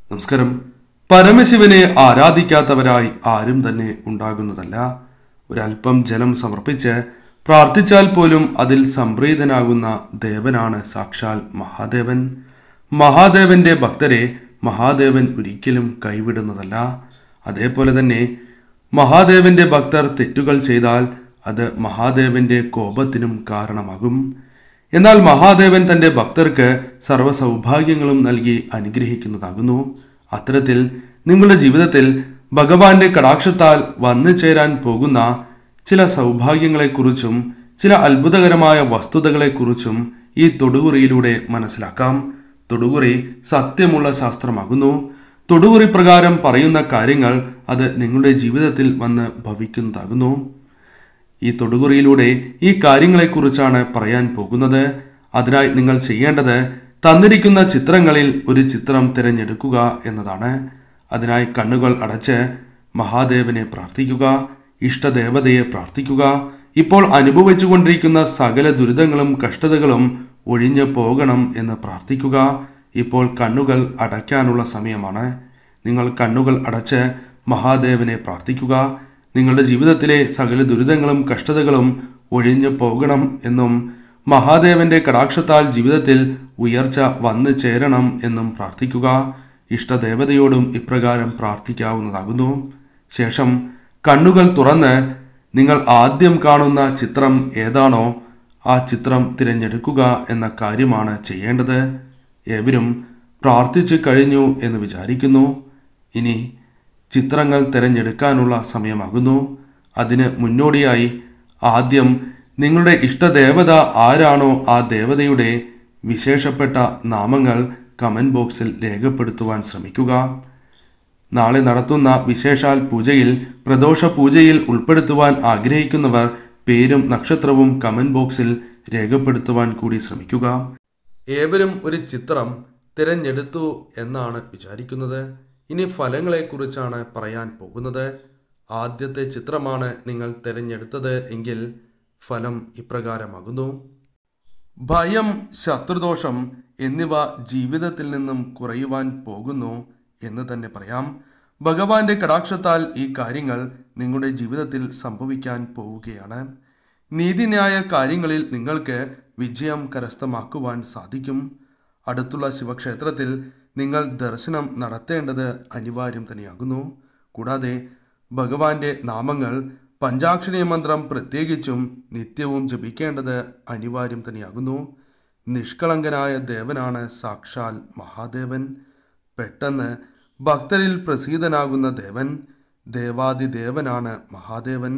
നമസ്കാരം പരമശിവനെ ആരാധിക്കാത്തവരായി ആരും തന്നെ ഉണ്ടാകുന്നതല്ല ഒരല്പം ജലം സമർപ്പിച്ച് പ്രാർത്ഥിച്ചാൽ പോലും അതിൽ സംപ്രീതനാകുന്ന ദേവനാണ് സാക്ഷാൽ മഹാദേവൻ മഹാദേവന്റെ ഭക്തരെ മഹാദേവൻ ഒരിക്കലും കൈവിടുന്നതല്ല അതേപോലെ തന്നെ മഹാദേവന്റെ ഭക്തർ തെറ്റുകൾ ചെയ്താൽ അത് മഹാദേവന്റെ കോപത്തിനും കാരണമാകും എന്നാൽ മഹാദേവൻ തന്റെ ഭക്തർക്ക് സർവ്വ സൗഭാഗ്യങ്ങളും നൽകി അനുഗ്രഹിക്കുന്നതാകുന്നു അത്തരത്തിൽ നിങ്ങളുടെ ജീവിതത്തിൽ ഭഗവാന്റെ കടാക്ഷത്താൽ വന്നു ചേരാൻ പോകുന്ന ചില സൗഭാഗ്യങ്ങളെക്കുറിച്ചും ചില അത്ഭുതകരമായ വസ്തുതകളെക്കുറിച്ചും ഈ തൊടുകുറിയിലൂടെ മനസ്സിലാക്കാം തൊടുകുറി സത്യമുള്ള ശാസ്ത്രമാകുന്നു തൊടുകുറി പ്രകാരം പറയുന്ന കാര്യങ്ങൾ അത് നിങ്ങളുടെ ജീവിതത്തിൽ വന്ന് ഭവിക്കുന്നതാകുന്നു ഈ തൊടുകുറിയിലൂടെ ഈ കാര്യങ്ങളെക്കുറിച്ചാണ് പറയാൻ പോകുന്നത് അതിനായി നിങ്ങൾ ചെയ്യേണ്ടത് തന്നിരിക്കുന്ന ചിത്രങ്ങളിൽ ഒരു ചിത്രം തിരഞ്ഞെടുക്കുക എന്നതാണ് അതിനായി കണ്ണുകൾ അടച്ച് മഹാദേവനെ പ്രാർത്ഥിക്കുക ഇഷ്ടദേവതയെ പ്രാർത്ഥിക്കുക ഇപ്പോൾ അനുഭവിച്ചുകൊണ്ടിരിക്കുന്ന സകല ദുരിതങ്ങളും കഷ്ടതകളും ഒഴിഞ്ഞു പോകണം എന്ന് പ്രാർത്ഥിക്കുക ഇപ്പോൾ കണ്ണുകൾ അടയ്ക്കാനുള്ള സമയമാണ് നിങ്ങൾ കണ്ണുകൾ അടച്ച് മഹാദേവനെ പ്രാർത്ഥിക്കുക നിങ്ങളുടെ ജീവിതത്തിലെ സകല ദുരിതങ്ങളും കഷ്ടതകളും ഒഴിഞ്ഞു പോകണം എന്നും മഹാദേവന്റെ കടാക്ഷത്താൽ ജീവിതത്തിൽ ഉയർച്ച വന്നു ചേരണം എന്നും പ്രാർത്ഥിക്കുക ഇഷ്ടദേവതയോടും ഇപ്രകാരം പ്രാർത്ഥിക്കാവുന്നതാകുന്നു ശേഷം കണ്ണുകൾ തുറന്ന് നിങ്ങൾ ആദ്യം കാണുന്ന ചിത്രം ഏതാണോ ആ ചിത്രം തിരഞ്ഞെടുക്കുക എന്ന കാര്യമാണ് ചെയ്യേണ്ടത് ഏവരും പ്രാർത്ഥിച്ചു കഴിഞ്ഞു എന്ന് വിചാരിക്കുന്നു ഇനി ചിത്രങ്ങൾ തിരഞ്ഞെടുക്കാനുള്ള സമയമാകുന്നു അതിന് മുന്നോടിയായി ആദ്യം നിങ്ങളുടെ ഇഷ്ടദേവത ആരാണോ ആ ദേവതയുടെ വിശേഷപ്പെട്ട നാമങ്ങൾ കമന്റ് ബോക്സിൽ രേഖപ്പെടുത്തുവാൻ ശ്രമിക്കുക നാളെ നടത്തുന്ന വിശേഷാൽ പൂജയിൽ പ്രദോഷ പൂജയിൽ ഉൾപ്പെടുത്തുവാൻ ആഗ്രഹിക്കുന്നവർ പേരും നക്ഷത്രവും കമന്റ് ബോക്സിൽ രേഖപ്പെടുത്തുവാൻ കൂടി ശ്രമിക്കുക ഏവരും ഒരു ചിത്രം തിരഞ്ഞെടുത്തു എന്നാണ് വിചാരിക്കുന്നത് ഇനി ഫലങ്ങളെക്കുറിച്ചാണ് പറയാൻ പോകുന്നത് ആദ്യത്തെ ചിത്രമാണ് നിങ്ങൾ തിരഞ്ഞെടുത്തത് എങ്കിൽ ഫലം ഇപ്രകാരമാകുന്നു ഭയം ശത്രുദോഷം എന്നിവ ജീവിതത്തിൽ നിന്നും കുറയുവാൻ പോകുന്നു എന്ന് തന്നെ പറയാം ഭഗവാന്റെ കടാക്ഷത്താൽ ഈ കാര്യങ്ങൾ നിങ്ങളുടെ ജീവിതത്തിൽ സംഭവിക്കാൻ പോവുകയാണ് നീതിന്യായ കാര്യങ്ങളിൽ നിങ്ങൾക്ക് വിജയം കരസ്ഥമാക്കുവാൻ സാധിക്കും അടുത്തുള്ള ശിവക്ഷേത്രത്തിൽ നിങ്ങൾ ദർശനം നടത്തേണ്ടത് അനിവാര്യം തന്നെയാകുന്നു കൂടാതെ ഭഗവാന്റെ നാമങ്ങൾ പഞ്ചാക്ഷരി മന്ത്രം പ്രത്യേകിച്ചും നിത്യവും ജപിക്കേണ്ടത് അനിവാര്യം തന്നെയാകുന്നു നിഷ്കളങ്കനായ ദേവനാണ് സാക്ഷാൽ മഹാദേവൻ പെട്ടെന്ന് ഭക്തരിൽ പ്രസീതനാകുന്ന ദേവൻ ദേവാദിദേവനാണ് മഹാദേവൻ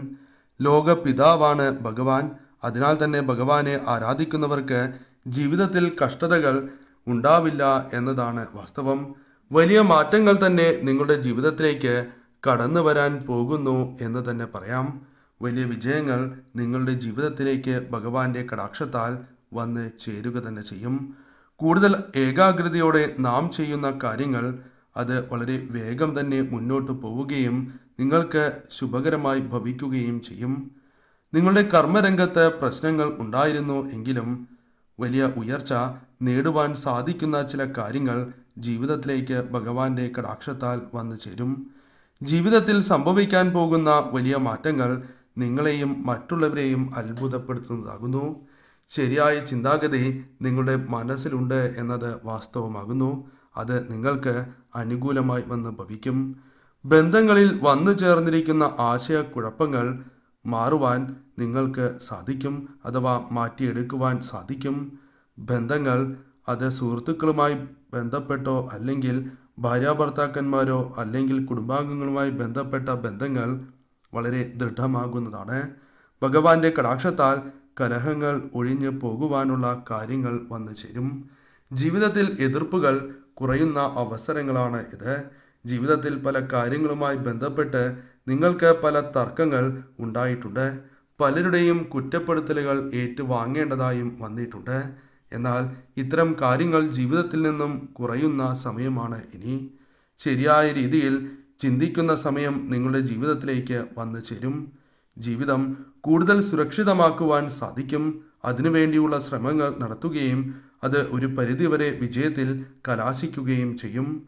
ലോകപിതാവാണ് ഭഗവാൻ അതിനാൽ തന്നെ ഭഗവാനെ ആരാധിക്കുന്നവർക്ക് ജീവിതത്തിൽ കഷ്ടതകൾ ഉണ്ടാവില്ല എന്നതാണ് വാസ്തവം വലിയ മാറ്റങ്ങൾ തന്നെ നിങ്ങളുടെ ജീവിതത്തിലേക്ക് കടന്നു വരാൻ പോകുന്നു എന്ന് തന്നെ പറയാം വലിയ വിജയങ്ങൾ നിങ്ങളുടെ ജീവിതത്തിലേക്ക് ഭഗവാന്റെ കടാക്ഷത്താൽ വന്ന് ചേരുക തന്നെ ചെയ്യും കൂടുതൽ ഏകാഗ്രതയോടെ നാം ചെയ്യുന്ന കാര്യങ്ങൾ അത് വളരെ വേഗം തന്നെ മുന്നോട്ട് പോവുകയും നിങ്ങൾക്ക് ശുഭകരമായി ഭവിക്കുകയും ചെയ്യും നിങ്ങളുടെ കർമ്മരംഗത്ത് പ്രശ്നങ്ങൾ ഉണ്ടായിരുന്നു എങ്കിലും വലിയ ഉയർച്ച നേടുവാൻ സാധിക്കുന്ന ചില കാര്യങ്ങൾ ജീവിതത്തിലേക്ക് ഭഗവാന്റെ കടാക്ഷത്താൽ വന്നു ചേരും ജീവിതത്തിൽ സംഭവിക്കാൻ പോകുന്ന വലിയ മാറ്റങ്ങൾ നിങ്ങളെയും മറ്റുള്ളവരെയും അത്ഭുതപ്പെടുത്തുന്നതാകുന്നു ശരിയായ ചിന്താഗതി നിങ്ങളുടെ മനസ്സിലുണ്ട് എന്നത് വാസ്തവമാകുന്നു അത് നിങ്ങൾക്ക് അനുകൂലമായി വന്ന് ഭവിക്കും ബന്ധങ്ങളിൽ വന്നു ചേർന്നിരിക്കുന്ന ആശയക്കുഴപ്പങ്ങൾ മാറുവാൻ നിങ്ങൾക്ക് സാധിക്കും അഥവാ മാറ്റിയെടുക്കുവാൻ സാധിക്കും ബന്ധങ്ങൾ അത് സുഹൃത്തുക്കളുമായി ബന്ധപ്പെട്ടോ അല്ലെങ്കിൽ ഭാര്യാഭർത്താക്കന്മാരോ അല്ലെങ്കിൽ കുടുംബാംഗങ്ങളുമായി ബന്ധപ്പെട്ട ബന്ധങ്ങൾ വളരെ ദൃഢമാകുന്നതാണ് ഭഗവാന്റെ കടാക്ഷത്താൽ കലഹങ്ങൾ ഒഴിഞ്ഞു പോകുവാനുള്ള കാര്യങ്ങൾ വന്നു ചേരും ജീവിതത്തിൽ എതിർപ്പുകൾ കുറയുന്ന അവസരങ്ങളാണ് ഇത് ജീവിതത്തിൽ പല കാര്യങ്ങളുമായി ബന്ധപ്പെട്ട് നിങ്ങൾക്ക് പല തർക്കങ്ങൾ ഉണ്ടായിട്ടുണ്ട് പലരുടെയും കുറ്റപ്പെടുത്തലുകൾ ഏറ്റുവാങ്ങേണ്ടതായും വന്നിട്ടുണ്ട് എന്നാൽ ഇത്തരം കാര്യങ്ങൾ ജീവിതത്തിൽ നിന്നും കുറയുന്ന സമയമാണ് ഇനി ശരിയായ രീതിയിൽ ചിന്തിക്കുന്ന സമയം നിങ്ങളുടെ ജീവിതത്തിലേക്ക് വന്നു ചേരും ജീവിതം കൂടുതൽ സുരക്ഷിതമാക്കുവാൻ സാധിക്കും അതിനുവേണ്ടിയുള്ള ശ്രമങ്ങൾ നടത്തുകയും അത് ഒരു പരിധിവരെ വിജയത്തിൽ കലാശിക്കുകയും ചെയ്യും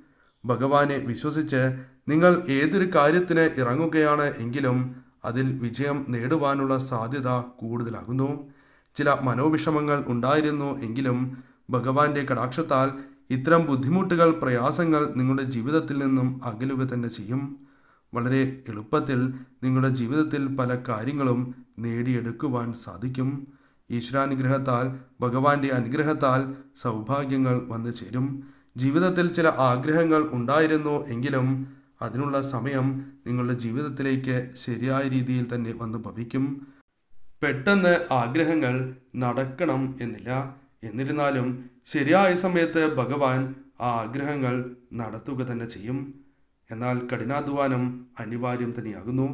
ഭഗവാനെ വിശ്വസിച്ച് നിങ്ങൾ ഏതൊരു കാര്യത്തിന് ഇറങ്ങുകയാണ് എങ്കിലും അതിൽ വിജയം നേടുവാനുള്ള സാധ്യത കൂടുതലാകുന്നു ചില മനോവിഷമങ്ങൾ ഉണ്ടായിരുന്നു എങ്കിലും ഭഗവാന്റെ കടാക്ഷത്താൽ ഇത്തരം ബുദ്ധിമുട്ടുകൾ പ്രയാസങ്ങൾ നിങ്ങളുടെ ജീവിതത്തിൽ നിന്നും അകലുക തന്നെ ചെയ്യും വളരെ എളുപ്പത്തിൽ നിങ്ങളുടെ ജീവിതത്തിൽ പല കാര്യങ്ങളും നേടിയെടുക്കുവാൻ സാധിക്കും ഈശ്വരാനുഗ്രഹത്താൽ ഭഗവാന്റെ അനുഗ്രഹത്താൽ സൗഭാഗ്യങ്ങൾ വന്നു ചേരും ജീവിതത്തിൽ ചില ആഗ്രഹങ്ങൾ ഉണ്ടായിരുന്നു എങ്കിലും അതിനുള്ള സമയം നിങ്ങളുടെ ജീവിതത്തിലേക്ക് ശരിയായ രീതിയിൽ തന്നെ വന്ന് ഭവിക്കും പെട്ടെന്ന് ആഗ്രഹങ്ങൾ നടക്കണം എന്നില്ല എന്നിരുന്നാലും ശരിയായ സമയത്ത് ഭഗവാൻ ആ ആഗ്രഹങ്ങൾ നടത്തുക തന്നെ ചെയ്യും എന്നാൽ കഠിനാധ്വാനം അനിവാര്യം തന്നെയാകുന്നു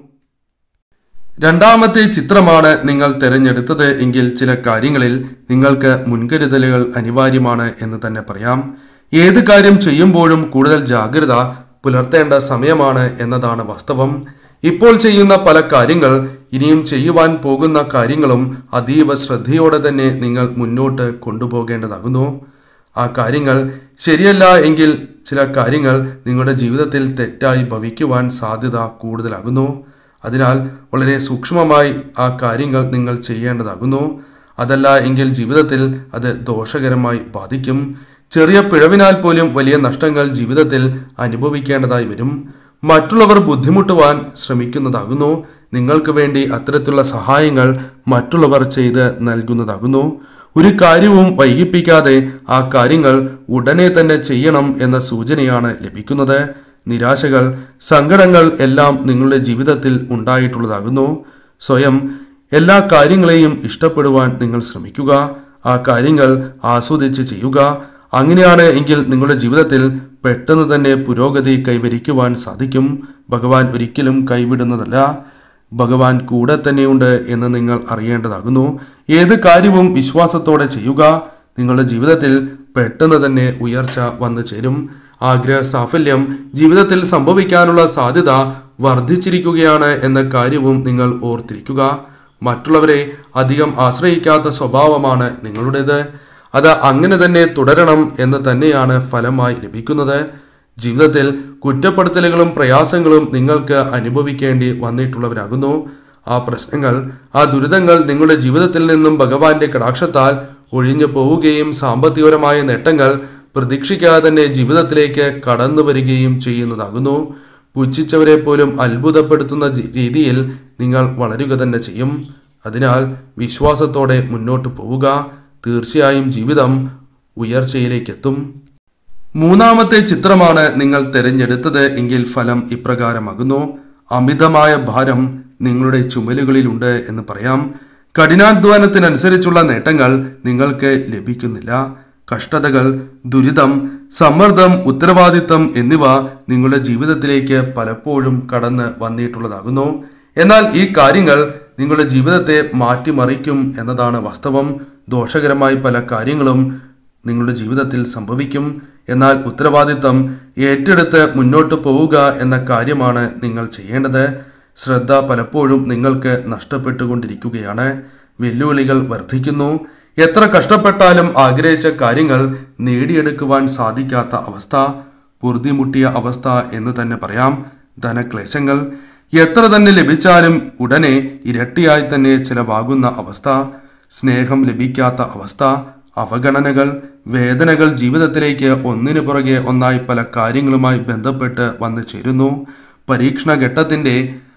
രണ്ടാമത്തെ ചിത്രമാണ് നിങ്ങൾ തിരഞ്ഞെടുത്തത് എങ്കിൽ ചില കാര്യങ്ങളിൽ നിങ്ങൾക്ക് മുൻകരുതലുകൾ അനിവാര്യമാണ് എന്ന് തന്നെ പറയാം ഏത് കാര്യം ചെയ്യുമ്പോഴും കൂടുതൽ ജാഗ്രത പുലർത്തേണ്ട സമയമാണ് എന്നതാണ് വാസ്തവം ഇപ്പോൾ ചെയ്യുന്ന പല കാര്യങ്ങൾ ഇനിയും ചെയ്യുവാൻ പോകുന്ന കാര്യങ്ങളും അതീവ ശ്രദ്ധയോടെ തന്നെ നിങ്ങൾ മുന്നോട്ട് കൊണ്ടുപോകേണ്ടതാകുന്നു ആ കാര്യങ്ങൾ ശരിയല്ല എങ്കിൽ ചില കാര്യങ്ങൾ നിങ്ങളുടെ ജീവിതത്തിൽ തെറ്റായി ഭവിക്കുവാൻ സാധ്യത കൂടുതലാകുന്നു അതിനാൽ വളരെ സൂക്ഷ്മമായി ആ കാര്യങ്ങൾ നിങ്ങൾ ചെയ്യേണ്ടതാകുന്നു അതല്ല എങ്കിൽ ജീവിതത്തിൽ അത് ദോഷകരമായി ബാധിക്കും ചെറിയ പിഴവിനാൽ പോലും വലിയ നഷ്ടങ്ങൾ ജീവിതത്തിൽ അനുഭവിക്കേണ്ടതായി വരും മറ്റുള്ളവർ ബുദ്ധിമുട്ടുവാൻ ശ്രമിക്കുന്നതാകുന്നു നിങ്ങൾക്ക് വേണ്ടി അത്തരത്തിലുള്ള സഹായങ്ങൾ മറ്റുള്ളവർ ചെയ്ത് നൽകുന്നതാകുന്നു ഒരു കാര്യവും വൈകിപ്പിക്കാതെ ആ കാര്യങ്ങൾ ഉടനെ തന്നെ ചെയ്യണം എന്ന സൂചനയാണ് ലഭിക്കുന്നത് നിരാശകൾ സങ്കടങ്ങൾ എല്ലാം നിങ്ങളുടെ ജീവിതത്തിൽ ഉണ്ടായിട്ടുള്ളതാകുന്നു സ്വയം എല്ലാ കാര്യങ്ങളെയും ഇഷ്ടപ്പെടുവാൻ നിങ്ങൾ ശ്രമിക്കുക ആ കാര്യങ്ങൾ ആസ്വദിച്ച് ചെയ്യുക അങ്ങനെയാണ് എങ്കിൽ നിങ്ങളുടെ ജീവിതത്തിൽ പെട്ടെന്ന് തന്നെ പുരോഗതി കൈവരിക്കുവാൻ സാധിക്കും ഭഗവാൻ ഒരിക്കലും കൈവിടുന്നതല്ല ഭഗവാൻ കൂടെ തന്നെയുണ്ട് എന്ന് നിങ്ങൾ അറിയേണ്ടതാകുന്നു ഏത് കാര്യവും വിശ്വാസത്തോടെ ചെയ്യുക നിങ്ങളുടെ ജീവിതത്തിൽ പെട്ടെന്ന് തന്നെ ഉയർച്ച വന്നു ചേരും ആഗ്രഹ സാഫല്യം ജീവിതത്തിൽ സംഭവിക്കാനുള്ള സാധ്യത വർദ്ധിച്ചിരിക്കുകയാണ് എന്ന കാര്യവും നിങ്ങൾ ഓർത്തിരിക്കുക മറ്റുള്ളവരെ അധികം ആശ്രയിക്കാത്ത സ്വഭാവമാണ് നിങ്ങളുടേത് അത് അങ്ങനെ തന്നെ തുടരണം എന്ന് തന്നെയാണ് ഫലമായി ലഭിക്കുന്നത് ജീവിതത്തിൽ കുറ്റപ്പെടുത്തലുകളും പ്രയാസങ്ങളും നിങ്ങൾക്ക് അനുഭവിക്കേണ്ടി വന്നിട്ടുള്ളവരാകുന്നു ആ പ്രശ്നങ്ങൾ ആ ദുരിതങ്ങൾ നിങ്ങളുടെ ജീവിതത്തിൽ നിന്നും ഭഗവാന്റെ കടാക്ഷത്താൽ ഒഴിഞ്ഞു പോവുകയും സാമ്പത്തികപരമായ നേട്ടങ്ങൾ പ്രതീക്ഷിക്കാതെ തന്നെ ജീവിതത്തിലേക്ക് കടന്നു വരികയും ചെയ്യുന്നതാകുന്നു പുച്ഛിച്ചവരെ പോലും അത്ഭുതപ്പെടുത്തുന്ന ജി- രീതിയിൽ നിങ്ങൾ വളരുക തന്നെ ചെയ്യും അതിനാൽ വിശ്വാസത്തോടെ മുന്നോട്ട് പോവുക തീർച്ചയായും ജീവിതം ഉയർച്ചയിലേക്കെത്തും മൂന്നാമത്തെ ചിത്രമാണ് നിങ്ങൾ തിരഞ്ഞെടുത്തത് എങ്കിൽ ഫലം ഇപ്രകാരമാകുന്നു അമിതമായ ഭാരം നിങ്ങളുടെ ചുമലുകളിലുണ്ട് എന്ന് പറയാം കഠിനാധ്വാനത്തിനനുസരിച്ചുള്ള നേട്ടങ്ങൾ നിങ്ങൾക്ക് ലഭിക്കുന്നില്ല കഷ്ടതകൾ ദുരിതം സമ്മർദ്ദം ഉത്തരവാദിത്തം എന്നിവ നിങ്ങളുടെ ജീവിതത്തിലേക്ക് പലപ്പോഴും കടന്ന് വന്നിട്ടുള്ളതാകുന്നു എന്നാൽ ഈ കാര്യങ്ങൾ നിങ്ങളുടെ ജീവിതത്തെ മാറ്റിമറിക്കും എന്നതാണ് വാസ്തവം ദോഷകരമായി പല കാര്യങ്ങളും നിങ്ങളുടെ ജീവിതത്തിൽ സംഭവിക്കും എന്നാൽ ഉത്തരവാദിത്തം ഏറ്റെടുത്ത് മുന്നോട്ട് പോവുക എന്ന കാര്യമാണ് നിങ്ങൾ ചെയ്യേണ്ടത് ശ്രദ്ധ പലപ്പോഴും നിങ്ങൾക്ക് നഷ്ടപ്പെട്ടുകൊണ്ടിരിക്കുകയാണ് വെല്ലുവിളികൾ വർദ്ധിക്കുന്നു എത്ര കഷ്ടപ്പെട്ടാലും ആഗ്രഹിച്ച കാര്യങ്ങൾ നേടിയെടുക്കുവാൻ സാധിക്കാത്ത അവസ്ഥ പൊറുതിമുട്ടിയ അവസ്ഥ എന്ന് തന്നെ പറയാം ധനക്ലേശങ്ങൾ എത്ര തന്നെ ലഭിച്ചാലും ഉടനെ ഇരട്ടിയായി തന്നെ ചിലവാകുന്ന അവസ്ഥ സ്നേഹം ലഭിക്കാത്ത അവസ്ഥ അവഗണനകൾ വേദനകൾ ജീവിതത്തിലേക്ക് ഒന്നിനു പുറകെ ഒന്നായി പല കാര്യങ്ങളുമായി ബന്ധപ്പെട്ട് വന്നു ചേരുന്നു പരീക്ഷണ ഘട്ടത്തിന്റെ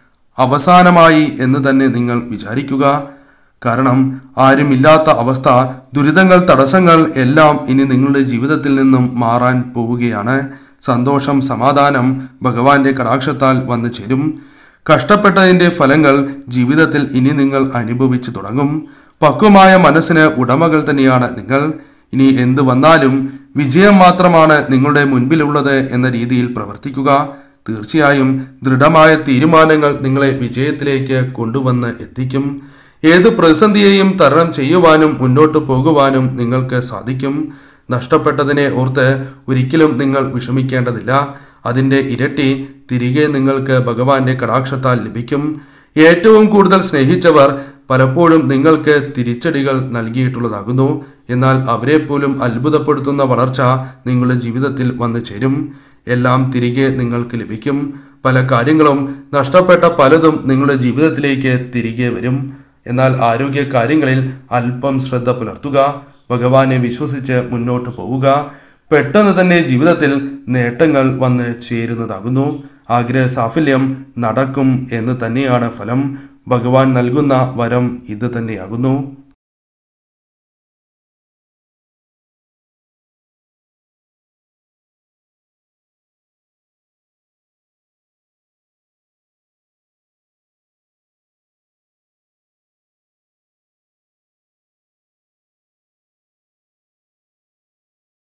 അവസാനമായി എന്ന് തന്നെ നിങ്ങൾ വിചാരിക്കുക കാരണം ആരുമില്ലാത്ത അവസ്ഥ ദുരിതങ്ങൾ തടസ്സങ്ങൾ എല്ലാം ഇനി നിങ്ങളുടെ ജീവിതത്തിൽ നിന്നും മാറാൻ പോവുകയാണ് സന്തോഷം സമാധാനം ഭഗവാന്റെ കടാക്ഷത്താൽ വന്നു ചേരും കഷ്ടപ്പെട്ടതിന്റെ ഫലങ്ങൾ ജീവിതത്തിൽ ഇനി നിങ്ങൾ അനുഭവിച്ചു തുടങ്ങും പക്വമായ മനസ്സിന് ഉടമകൾ തന്നെയാണ് നിങ്ങൾ ഇനി എന്തു വന്നാലും വിജയം മാത്രമാണ് നിങ്ങളുടെ മുൻപിലുള്ളത് എന്ന രീതിയിൽ പ്രവർത്തിക്കുക തീർച്ചയായും ദൃഢമായ തീരുമാനങ്ങൾ നിങ്ങളെ വിജയത്തിലേക്ക് കൊണ്ടുവന്ന് എത്തിക്കും ഏത് പ്രതിസന്ധിയെയും തരണം ചെയ്യുവാനും മുന്നോട്ട് പോകുവാനും നിങ്ങൾക്ക് സാധിക്കും നഷ്ടപ്പെട്ടതിനെ ഓർത്ത് ഒരിക്കലും നിങ്ങൾ വിഷമിക്കേണ്ടതില്ല അതിൻ്റെ ഇരട്ടി തിരികെ നിങ്ങൾക്ക് ഭഗവാന്റെ കടാക്ഷത്താൽ ലഭിക്കും ഏറ്റവും കൂടുതൽ സ്നേഹിച്ചവർ പലപ്പോഴും നിങ്ങൾക്ക് തിരിച്ചടികൾ നൽകിയിട്ടുള്ളതാകുന്നു എന്നാൽ അവരെ പോലും അത്ഭുതപ്പെടുത്തുന്ന വളർച്ച നിങ്ങളുടെ ജീവിതത്തിൽ വന്നു ചേരും എല്ലാം തിരികെ നിങ്ങൾക്ക് ലഭിക്കും പല കാര്യങ്ങളും നഷ്ടപ്പെട്ട പലതും നിങ്ങളുടെ ജീവിതത്തിലേക്ക് തിരികെ വരും എന്നാൽ ആരോഗ്യ കാര്യങ്ങളിൽ അല്പം ശ്രദ്ധ പുലർത്തുക ഭഗവാനെ വിശ്വസിച്ച് മുന്നോട്ട് പോവുക പെട്ടെന്ന് തന്നെ ജീവിതത്തിൽ നേട്ടങ്ങൾ വന്ന് ചേരുന്നതാകുന്നു ആഗ്രഹ സാഫല്യം നടക്കും എന്ന് തന്നെയാണ് ഫലം ഭഗവാൻ നൽകുന്ന വരം ഇത് തന്നെയാകുന്നു